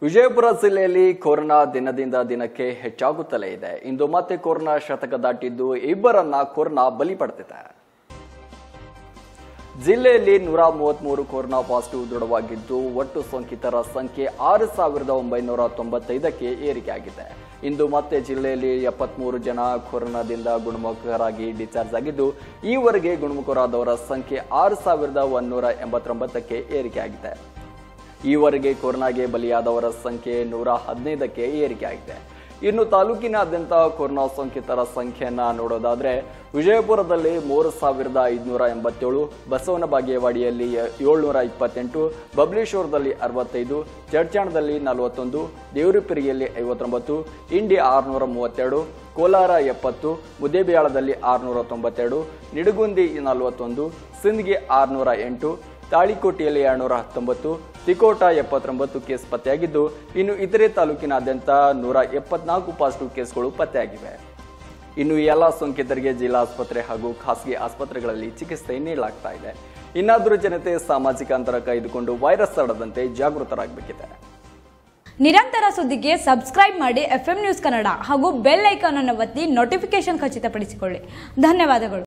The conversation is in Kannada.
ವಿಜಯಪುರ ಜಿಲ್ಲೆಯಲ್ಲಿ ಕೊರೋನಾ ದಿನದಿಂದ ದಿನಕ್ಕೆ ಹೆಚ್ಚಾಗುತ್ತಲೇ ಇದೆ ಇಂದು ಮತ್ತೆ ಕೊರೋನಾ ಶತಕ ದಾಟಿದ್ದು ಇಬ್ಬರನ್ನ ಕೊರೋನಾ ಬಲಿ ಪಡೆದಿದೆ ಜಿಲ್ಲೆಯಲ್ಲಿ ನೂರ ಮೂವತ್ಮೂರು ಕೊರೋನಾ ಪಾಸಿಟಿವ್ ದೃಢವಾಗಿದ್ದು ಒಟ್ಟು ಸೋಂಕಿತರ ಸಂಖ್ಯೆ ಆರು ಸಾವಿರದ ಒಂಬೈನೂರ ತೊಂಬತ್ತೈದಕ್ಕೆ ಏರಿಕೆಯಾಗಿದೆ ಇಂದು ಮತ್ತೆ ಜಿಲ್ಲೆಯಲ್ಲಿ ಎಪ್ಪತ್ಮೂರು ಜನ ಕೊರೋನಾದಿಂದ ಗುಣಮುಖರಾಗಿ ಡಿಸ್ಚಾರ್ಜ್ ಆಗಿದ್ದು ಈವರೆಗೆ ಗುಣಮುಖರಾದವರ ಸಂಖ್ಯೆ ಆರು ಸಾವಿರದ ಒಂದೂರ ಎಂಬತ್ತೊಂಬತ್ತಕ್ಕೆ ಏರಿಕೆಯಾಗಿದೆ ಈವರೆಗೆ ಕೊರೋನಾಗೆ ಬಲಿಯಾದವರ ಸಂಖ್ಯೆ ನೂರ ಹದಿನೈದಕ್ಕೆ ಏರಿಕೆಯಾಗಿದೆ ಇನ್ನು ತಾಲೂಕಿನಾದ್ಯಂತ ಕೊರೋನಾ ಸೋಂಕಿತರ ಸಂಖ್ಯೆಯನ್ನ ನೋಡೋದಾದ್ರೆ ವಿಜಯಪುರದಲ್ಲಿ ಮೂರು ಸಾವಿರದ ಐದುನೂರ ಎಂಬತ್ತೇಳು ಬಸವನ ಬಾಗೇವಾಡಿಯಲ್ಲಿ ಏಳ್ನೂರ ಇಪ್ಪತ್ತೆಂಟು ಬಬಲೇಶ್ವರದಲ್ಲಿ ಅರವತ್ತೈದು ಚಡ್ಚಾಣದಲ್ಲಿ ನಲವತ್ತೊಂದು ದೇವರಿಪಿರಿಯಲ್ಲಿ ಐವತ್ತೊಂಬತ್ತು ಇಂಡಿ ಆರುನೂರ ಮೂವತ್ತೆರಡು ಕೋಲಾರ ಎಪ್ಪತ್ತು ಮುದ್ದೇಬಿಯಾಳದಲ್ಲಿ ಆರುನೂರ ತೊಂಬತ್ತೆರಡು ನಿಡಗುಂದಿ ನಲವತ್ತೊಂದು ಸಿಂದಗಿ ಆರುನೂರ ಎಂಟು ತಾಳಿಕೋಟೆಯಲ್ಲಿ ಎರಡ್ನೂರ ಹತ್ತೊಂಬತ್ತು ತಿಕೋಟ ಎಪ್ಪತ್ತೊಂಬತ್ತು ಕೇಸ್ ಪತ್ತೆಯಾಗಿದ್ದು ಇನ್ನು ಇತರೆ ತಾಲೂಕಿನಾದ್ಯಂತ ನೂರ ಎಪ್ಪತ್ನಾಲ್ಕು ಪಾಸಿಟಿವ್ ಕೇಸ್ಗಳು ಪತ್ತೆಯಾಗಿವೆ ಇನ್ನು ಈ ಎಲ್ಲ ಸೋಂಕಿತರಿಗೆ ಜಿಲ್ಲಾ ಆಸ್ಪತ್ರೆ ಹಾಗೂ ಖಾಸಗಿ ಆಸ್ಪತ್ರೆಗಳಲ್ಲಿ ಚಿಕಿತ್ಸೆ ನೀಡಲಾಗ್ತಾ ಇದೆ ಇನ್ನಾದರೂ ಜನತೆ ಸಾಮಾಜಿಕ ಅಂತರ ಕಾಯ್ದುಕೊಂಡು ವೈರಸ್ ಹರಡದಂತೆ ಜಾಗೃತರಾಗಬೇಕಿದೆ ನಿರಂತರ ಸುದ್ದಿಗೆ ಸಬ್ಸ್ಕ್ರೈಬ್ ಮಾಡಿ ಎಫ್ ನ್ಯೂಸ್ ಕನ್ನಡ ಹಾಗೂ ಬೆಲ್ ಐಕಾನ್ ಅನ್ನು ಒತ್ತಿ ನೋಟಿಫಿಕೇಶನ್ ಖಚಿತಪಡಿಸಿಕೊಳ್ಳಿ ಧನ್ಯವಾದಗಳು